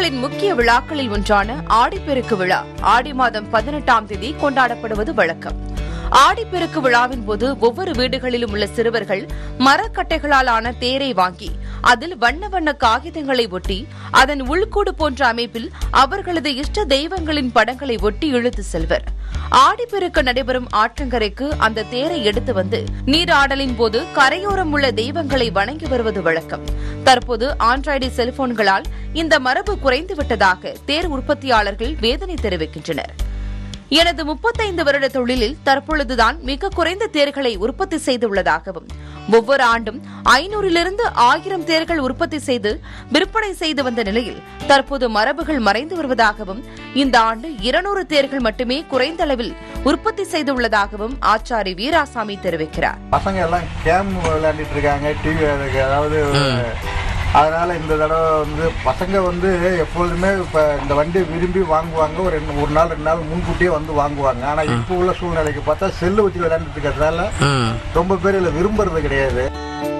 தமிழர்களின் முக்கிய விழாக்களில் ஒன்றான ஆடிப்பெருக்கு விழா ஆடி மாதம் பதினெட்டாம் தேதி கொண்டாடப்படுவது வழக்கம் ஆடிப்பெருக்கு விழாவின் போது ஒவ்வொரு வீடுகளிலும் உள்ள சிறுவர்கள் மரக்கட்டைகளால் ஆன தேரை வாங்கி அதில் வண்ண வண்ண காகிதங்களை ஒட்டி அதன் உள்கூடு போன்ற அமைப்பில் அவர்களது இஷ்ட தெய்வங்களின் படங்களை ஒட்டி இழுத்து செல்வர் ஆடிப்பெருக்கு நடைபெறும் ஆற்றங்கரைக்கு அந்த தேரை எடுத்து வந்து நீராடலின் போது கரையோரம் உள்ள தெய்வங்களை வணங்கி வருவது வழக்கம் தற்போது ஆண்ட்ராய்டு செல்போன்களால் இந்த மரபு குறைந்துவிட்டதாக தேர் உற்பத்தியாளர்கள் வேதனை தெரிவிக்கின்றனர் எனது முப்பத்தைந்து வருட தொழிலில் தற்பொழுதுதான் மிக குறைந்த தேர்களை உற்பத்தி செய்துள்ளதாகவும் ஒவ்வொரு ஆண்டும் ஐநூறிலிருந்து ஆயிரம் தேர்கள் உற்பத்தி செய்து விற்பனை செய்து வந்த நிலையில் தற்போது மரபுகள் மறைந்து வருவதாகவும் இந்த ஆண்டு இருநூறு தேர்கள் மட்டுமே குறைந்த அளவில் உற்பத்தி செய்துள்ளதாகவும் ஆச்சாரி வீராசாமி தெரிவிக்கிறார் பசங்க எல்லாம் கேம் விளையாண்டுட்டு இருக்காங்க டிவி அதாவது அதனால இந்த தடவை வந்து பசங்க வந்து எப்பொழுதுமே இப்போ இந்த வண்டி விரும்பி வாங்குவாங்க ஒரு ரெண்டு ஒரு நாள் ரெண்டு நாள் முன்கூட்டியே வந்து வாங்குவாங்க ஆனால் இப்போ உள்ள சூழ்நிலைக்கு பார்த்தா செல்லு வச்சு விளையாண்டுட்டு இருக்கிறதுனால ரொம்ப பேர் இதில் விரும்புறது கிடையாது